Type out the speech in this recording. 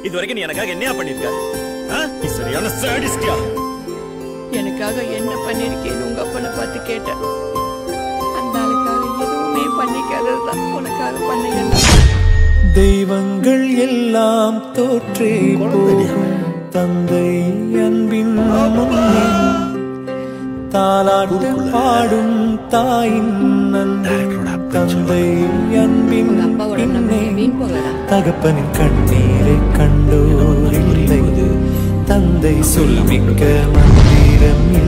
இது வரைக்கும் நீ எனக்காக என்னையா பண்ணிருக்க ஆ? நீ சரியான சாடிஸ்டியா எனக்காக என்ன பண்ணிருக்கேன்னு உங்க அப்பனை பார்த்து கேட்டேன் அந்த ஆளுக்காக எதுவுமே பண்ணிக்காததுதான் உனக்காக பண்ணல தெய்வங்கள் எல்லாம் தோற்றே போகும் தந்தை அன்பின் முன்னே தாலாட்டு பாடும் தாயின் அன்பின் தந்தை அன்பின் உங்க அப்பாவோட பின்னே நம்பிக்கை வீண் போகலாம் தகப்பனின் கண்ணீரை கண்டோர் இல்லை தந்தை சொல்மிக்க மந்திரம் இல்லை